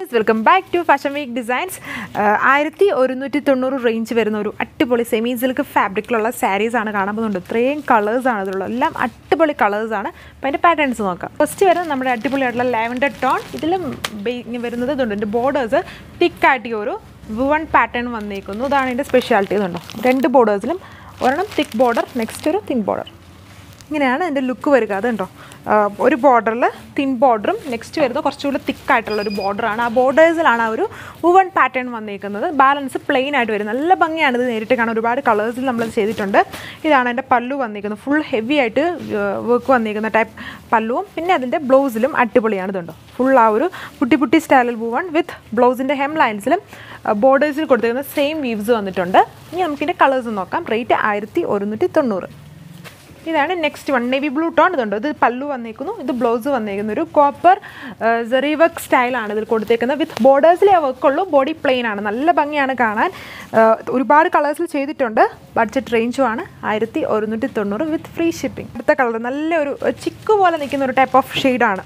friends welcome back to fashion week designs ആയിരത്തി ഒരുന്നൂറ്റി തൊണ്ണൂറ് റേഞ്ച് വരുന്ന ഒരു അടിപൊളി സെമി സിൽക്ക് ഫാബ്രിക്കിലുള്ള സാരീസ് ആണ് കാണാൻ പോകുന്നുണ്ട് ഇത്രയും കളേഴ്സ് ആണ് ഇതിലുള്ളത് എല്ലാം അടിപൊളി കളേഴ്സ് ആണ് അപ്പോൾ അതിൻ്റെ പാറ്റേൺസ് നോക്കാം ഫസ്റ്റ് വരുന്നത് നമ്മുടെ അടിപൊളിയായിട്ടുള്ള ലാവൻഡർ ടോൺ ഇതിലും വരുന്നത് ഇതുണ്ട് ഇതിൻ്റെ ബോർഡേഴ്സ് തിക്കായിട്ട് ഈ ഒരു വുവൺ പാറ്റേൺ വന്നേക്കുന്നു ഇതാണ് ഇതിൻ്റെ സ്പെഷ്യാലിറ്റി ഇതുണ്ടോ രണ്ട് ബോർഡേഴ്സിലും ഒരെണ്ണം തിക്ക് ബോർഡർ നെക്സ്റ്റ് ഒരു തിൻ ബോർഡർ ഇങ്ങനെയാണ് അതിൻ്റെ ലുക്ക് വരിക അതുണ്ടോ ഒരു ബോർഡറിൽ തിൻ ബോർഡറും നെക്സ്റ്റ് വരുന്നത് കുറച്ചുകൂടി തിക്കായിട്ടുള്ള ഒരു ബോർഡറാണ് ആ ബോർഡേഴ്സിലാണ് ആ ഒരു വുവൺ പാറ്റേൺ വന്നിരിക്കുന്നത് ബാലൻസ് പ്ലെയിൻ ആയിട്ട് വരും നല്ല ഭംഗിയാണ് ഇത് നേരിട്ട് കാണാൻ ഒരുപാട് കളേഴ്സിൽ നമ്മൾ ചെയ്തിട്ടുണ്ട് ഇതാണ് എൻ്റെ പല്ലു വന്നിരിക്കുന്നത് ഫുൾ ഹെവി ആയിട്ട് വർക്ക് വന്നിരിക്കുന്ന ടൈപ്പ് പല്ലുവും പിന്നെ അതിൻ്റെ ബ്ലൗസിലും അടിപൊളിയാണ് ഇതുണ്ടോ ഫുൾ ആ ഒരു പുട്ടി പുട്ടി സ്റ്റൈലിൽ വുവൺ വിത്ത് ബ്ലൗസിൻ്റെ ഹെം ലൈൻസിലും ബോർഡേഴ്സിൽ കൊടുത്തിരിക്കുന്ന സെയിം വീവ്സ് വന്നിട്ടുണ്ട് ഇനി നമുക്കിൻ്റെ കളേഴ്സ് നോക്കാം റേറ്റ് ആയിരത്തി ഒരുന്നൂറ്റി തൊണ്ണൂറ് ഇതാണ് next one navy blue tone ഇതുണ്ട് ഇത് പല്ലു വന്നേക്കുന്നു ഇത് ബ്ലൗസ് വന്നേക്കുന്നു ഒരു കോപ്പർ ജെറി വർക്ക് സ്റ്റൈലാണ് ഇതിൽ കൊടുത്തേക്കുന്നത് വിത്ത് ബോർഡേഴ്സിലെ വർക്കുള്ളൂ ബോഡി പ്ലെയിൻ ആണ് നല്ല ഭംഗിയാണ് കാണാൻ ഒരുപാട് കളേഴ്സിൽ ചെയ്തിട്ടുണ്ട് ബഡ്ജറ്റ് റേഞ്ചും ആണ് ആയിരത്തി ഒരുന്നൂറ്റി തൊണ്ണൂറ് വിത്ത് ഫ്രീ ഷിപ്പിംഗ് അടുത്ത കളർ നല്ലൊരു ചിക്ക് പോലെ നിൽക്കുന്ന ഒരു ടൈപ്പ് ഓഫ് ഷെയ്ഡാണ്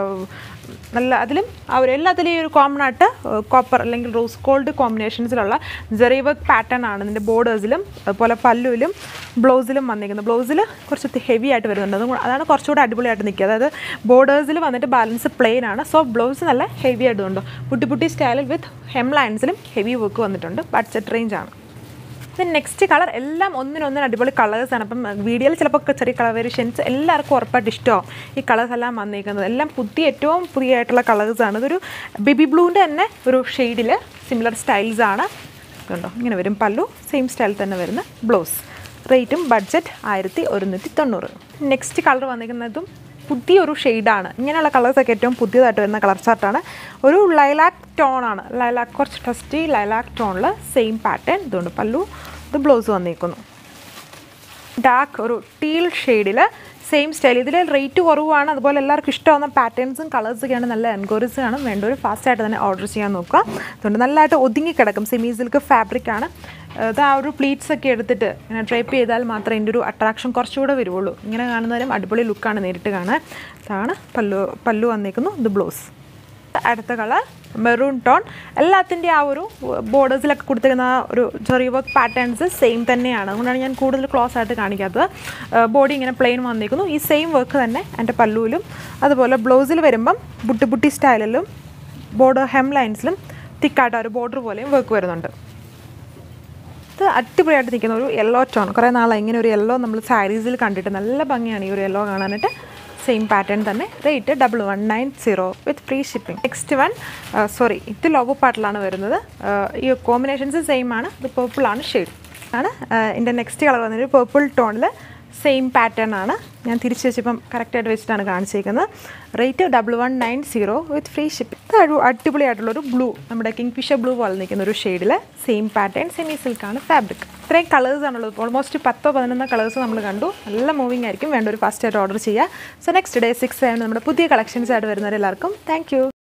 നല്ല അതിലും ആ ഒരു എല്ലാത്തിലും ഈ ഒരു കോമൺ ആയിട്ട് കോപ്പർ അല്ലെങ്കിൽ റോസ് ഗോൾഡ് കോമ്പിനേഷൻസിലുള്ള ജെറി വർക്ക് പാറ്റേൺ ആണ് ഇതിൻ്റെ ബോർഡേഴ്സിലും അതുപോലെ പല്ലുവിലും ബ്ലൗസിലും വന്നിരിക്കുന്നത് ബ്ലൗസിൽ കുറച്ച് ഹെവി ആയിട്ട് വരുന്നുണ്ട് അതും അതാണ് കുറച്ചുകൂടെ അടിപൊളിയായിട്ട് നിൽക്കുക അതായത് ബോർഡേഴ്സിൽ വന്നിട്ട് ബാലൻസ് പ്ലെയിൻ ആണ് സോ ബ്ലൗസ് നല്ല ഹെവി ആയിട്ടുണ്ട് പുട്ടി പുട്ടി സ്റ്റൈലിൽ വിത്ത് ഹെം ലൈൻസിലും ഹെവി വർക്ക് വന്നിട്ടുണ്ട് ബഡ്ജറ്റ് റേഞ്ച് ആണ് ദെൻ നെക്സ്റ്റ് കളർ എല്ലാം ഒന്നിനൊന്നിന് അടിപൊളി കളേഴ്സാണ് അപ്പം വീഡിയോയിൽ ചിലപ്പോൾ ചെറിയ കളർ വേരിയേഷൻസ് എല്ലാവർക്കും ഉറപ്പായിട്ട് ഇഷ്ടമാവും ഈ കളേഴ്സ് എല്ലാം വന്നിരിക്കുന്നത് എല്ലാം പുതിയ ഏറ്റവും പുതിയ ആയിട്ടുള്ള കളേഴ്സാണ് ഇതൊരു ബേബി ബ്ലൂവിൻ്റെ തന്നെ ഒരു ഷെയ്ഡിൽ സിമിലർ സ്റ്റൈൽസ് ആണ് കണ്ടോ ഇങ്ങനെ വരും പല്ലു സെയിം സ്റ്റൈൽ തന്നെ വരുന്ന ബ്ലൗസ് റേറ്റും ബഡ്ജറ്റ് ആയിരത്തി ഒരുന്നൂറ്റി തൊണ്ണൂറ് നെക്സ്റ്റ് കളർ വന്നിരിക്കുന്നതും പുതിയൊരു ഷെയ്ഡാണ് ഇങ്ങനെയുള്ള കളേഴ്സൊക്കെ ഏറ്റവും പുതിയതായിട്ട് വരുന്ന കളർ ചാർട്ടാണ് ഒരു ലൈലാക്ക് ടോണാണ് ലൈലാക്ക് കുറച്ച് ഫസ്റ്റ് ലൈലാക്ക് ടോണിൽ സെയിം പാറ്റേൺ ഇതുകൊണ്ട് പല്ലു ഇത് ബ്ലൗസ് വന്നിരിക്കുന്നു ഡാർക്ക് ഒരു ടീൽ ഷെയ്ഡിൽ സെയിം സ്റ്റൈൽ ഇതിൽ റേറ്റ് കുറവാണ് അതുപോലെ എല്ലാവർക്കും ഇഷ്ടമാവുന്ന പാറ്റേൺസും കളേഴ്സൊക്കെയാണ് നല്ല എൻക്വയറീസ് കാണും വേണ്ട ഒരു ഫാസ്റ്റായിട്ട് തന്നെ ഓർഡർ ചെയ്യാൻ നോക്കുക അതുകൊണ്ട് നല്ലതായിട്ട് ഒതുങ്ങി കിടക്കും സെമി സിൽക്ക് ഫാബ്രിക് ആണ് അത് ആ ഒരു പ്ലീറ്റ്സ് ഒക്കെ എടുത്തിട്ട് ഇങ്ങനെ ഡ്രൈപ്പ് ചെയ്താൽ മാത്രമേ ഇതിൻ്റെ ഒരു അട്രാക്ഷൻ കുറച്ചുകൂടെ വരുള്ളൂ ഇങ്ങനെ കാണുന്നതിനും അടിപൊളി ലുക്കാണ് നേരിട്ട് കാണാൻ ഇതാണ് പല്ലു പല്ലു വന്നേക്കുന്നു ഇത് ബ്ലൗസ് അടുത്ത കളർ മെറൂൺ ടോൺ എല്ലാത്തിൻ്റെ ആ ഒരു ബോർഡേഴ്സിലൊക്കെ കൊടുത്തിരുന്ന ആ ഒരു ചെറിയ വർക്ക് പാറ്റേൺസ് സെയിം തന്നെയാണ് അതുകൊണ്ടാണ് ഞാൻ കൂടുതൽ ക്ലോസ് ആയിട്ട് കാണിക്കാത്തത് ബോഡി ഇങ്ങനെ പ്ലെയിൻ വന്നിരിക്കുന്നു ഈ സെയിം വർക്ക് തന്നെ എൻ്റെ പല്ലുവിലും അതുപോലെ ബ്ലൗസിൽ വരുമ്പം ബുട്ടി ബുട്ടി സ്റ്റൈലിലും ബോർഡർ ഹെം ലൈൻസിലും തിക്കായിട്ട് ഒരു ബോർഡർ പോലെയും വർക്ക് വരുന്നുണ്ട് ഇത് അടിപൊളിയായിട്ട് നിൽക്കുന്ന ഒരു യെല്ലോ ടോൺ കുറേ നാളായി ഇങ്ങനെ ഒരു യെല്ലോ നമ്മൾ സാരീസിൽ കണ്ടിട്ട് നല്ല ഭംഗിയാണ് ഈ ഒരു യെല്ലോ കാണാനായിട്ട് സെയിം പാറ്റേൺ തന്നെ rate double one nine zero with free shipping next one sorry ഇത് ലോഗോ പാർട്ടിലാണ് വരുന്നത് ഈ കോമ്പിനേഷൻസ് സെയിം ആണ് ഇത് പേർപ്പിളാണ് ഷെയ്ഡ് ആണ് എൻ്റെ നെക്സ്റ്റ് കളർ വന്നിട്ട് പേർപ്പിൾ ടോണിൽ സെയിം പാറ്റേൺ ആണ് ഞാൻ തിരിച്ച് വെച്ചപ്പം കറക്റ്റായിട്ട് വെച്ചിട്ടാണ് കാണിച്ചിരിക്കുന്നത് rate double one nine zero with free shipping ഇത് ഒരു അടിപൊളിയായിട്ടുള്ളൊരു ബ്ലൂ നമ്മുടെ കിങ് ഫിഷർ ബ്ലൂ പോലെ നിൽക്കുന്ന ഒരു ഷെയ്ഡിൽ സെയിം പാറ്റേൺ സെമി സിൽക്കാണ് ഫാബ്രിക് ഇത്രയും കളേഴ്സ് ആണുള്ളത് ഓൾമോസ്റ്റ് പത്തോ പതിനൊന്നോ കളേഴ്സ് നമ്മൾ കണ്ടു നല്ല മൂവിങ് ആയിരിക്കും വേണ്ട ഒരു ഫസ്റ്റ് ആയിട്ട് ഓർഡർ ചെയ്യുക സോ നെക്സ്റ്റ് ഡേ സിക്സ് ആയിട്ട് നമ്മുടെ പുതിയ കളക്ഷൻസ് ആയിട്ട് വരുന്നവരെല്ലാവർക്കും താങ്ക്